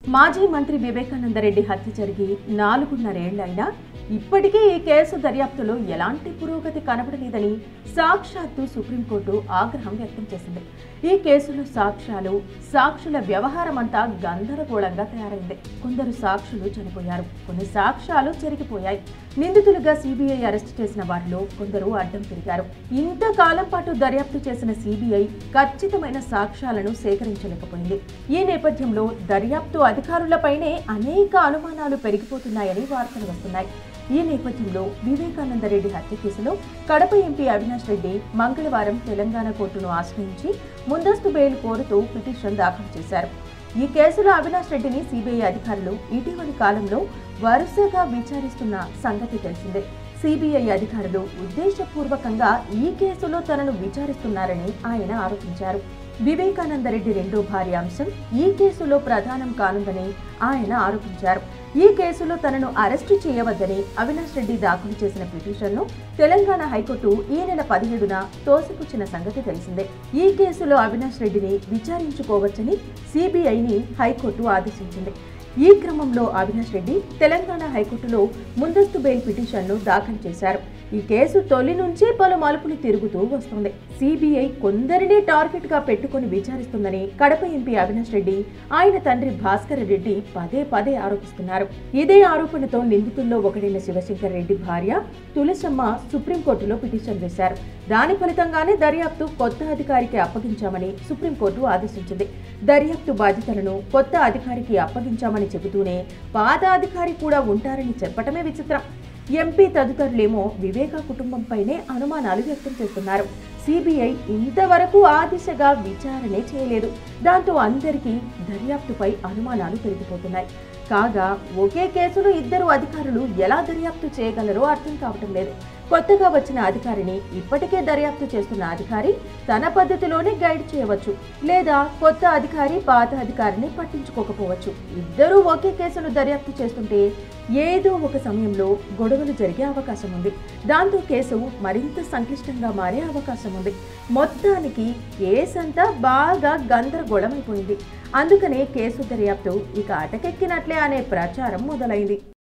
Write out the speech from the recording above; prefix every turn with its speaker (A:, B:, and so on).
A: మాజీ మంత్రి వివేకానందరెడ్డి హత్య జరిగి నాలుగున్నరేళ్లైనా ఇప్పటికీ ఈ కేసు దర్యాప్తులో ఎలాంటి పురోగతి కనబడలేదని సాక్షాత్తు సుప్రీంకోర్టు ఆగ్రహం వ్యక్తం చేసింది ఈ కేసులో సాక్ష్యాలు సాక్షుల వ్యవహారం అంతా గందరగోళంగా తయారైంది కొందరు సాక్షులు చనిపోయారు కొన్ని సాక్ష్యాలు చెరిగిపోయాయి నిందితులుగా సిబిఐ అరెస్ట్ చేసిన వారిలో కొందరు అడ్డం తిరిగారు ఇంతకాలం పాటు దర్యాప్తు చేసిన సిబిఐ ఖచ్చితమైన సాక్ష్యాలను సేకరించలేకపోయింది ఈ నేపథ్యంలో దర్యాప్తు అధికారులపైనే అనేక అనుమానాలు పెరిగిపోతున్నాయని వార్తలు వస్తున్నాయి ఈ నేపథ్యంలో వివేకానందరెడ్డి హత్య కేసులో కడప ఎంపీ అవినాష్ రెడ్డి మంగళవారం తెలంగాణ కోర్టును ఆశ్రయించి ముందస్తు బెయిల్ కోరుతూ పిటిషన్ దాఖలు చేశారు ఈ కేసులో అవినాష్ రెడ్డిని సిబిఐ అధికారులు ఇటీవలి కాలంలో వరుసగా విచారిస్తున్న సంగతి తెలిసిందే సిబిఐ అధికారులు ఉద్దేశపూర్వకంగా ఈ కేసులో తనను విచారిస్తున్నారని ఆయన ఆరోపించారు వివేకానందరెడ్డి రెండో భార్య అంశం ఈ కేసులో ప్రధానం కానుందని ఆయన ఆరోపించారు ఈ కేసులో తనను అరెస్టు చేయవద్దని అవినాష్ రెడ్డి దాఖలు చేసిన పిటిషన్ను తెలంగాణ హైకోర్టు ఈ నెల పదిహేడున తోసిపుచ్చిన సంగతి తెలిసిందే ఈ కేసులో అవినాష్ రెడ్డిని విచారించుకోవచ్చని సిబిఐని హైకోర్టు ఆదేశించింది ఈ క్రమంలో అవినాష్ రెడ్డి తెలంగాణ హైకోర్టులో ముందస్తు బెయిల్ పిటిషన్ను దాఖలు చేశారు ఈ కేసు తొలి నుంచి పలు మలుపులు తిరుగుతూ వస్తుంది సిబిఐ కొందరిని టార్గెట్ గా పెట్టుకుని విచారిస్తుందని కడప ఎంపీ అవినాష్ రెడ్డి ఆయన తండ్రి భాస్కర్ రెడ్డి పదే పదే ఆరోపిస్తున్నారు ఇదే ఆరోపణతో నిందితుల్లో ఒకడైన శివశంకర్ రెడ్డి భార్య తులసమ్మ సుప్రీంకోర్టులో పిటిషన్ వేశారు దాని ఫలితంగానే దర్యాప్తు కొత్త అధికారికి అప్పగించామని సుప్రీంకోర్టు ఆదేశించింది దర్యాప్తు బాధ్యతలను కొత్త అధికారికి అప్పగించామని చెబుతూనే పాత అధికారి కూడా ఉంటారని చెప్పటమే విచిత్రం ఎంపీ తదితరులేమో వివేక కుటుంబంపైనే అనుమానాలు వ్యక్తం చేస్తున్నారు సిబిఐ ఇంతవరకు ఆ దిశగా విచారణే చేయలేదు దాంతో అందరికీ దర్యాప్తుపై అనుమానాలు పెరిగిపోతున్నాయి కాగా ఒకే కేసులో ఇద్దరు అధికారులు ఎలా దర్యాప్తు చేయగలరో అర్థం కావటం లేదు కొత్తగా వచ్చిన అధికారిని ఇప్పటికే దర్యాప్తు చేస్తున్న అధికారి తన పద్ధతిలోనే గైడ్ చేయవచ్చు లేదా కొత్త అధికారి పాత అధికారిని పట్టించుకోకపోవచ్చు ఇద్దరూ ఒకే కేసును దర్యాప్తు చేస్తుంటే ఏదో ఒక సమయంలో గొడవలు జరిగే అవకాశం ఉంది దాంతో కేసు మరింత సంక్లిష్టంగా మారే అవకాశం ఉంది మొత్తానికి కేసు అంతా బాగా గందరగోళమైపోయింది అందుకనే కేసు దర్యాప్తు ఇక అటకెక్కినట్లే అనే ప్రచారం మొదలైంది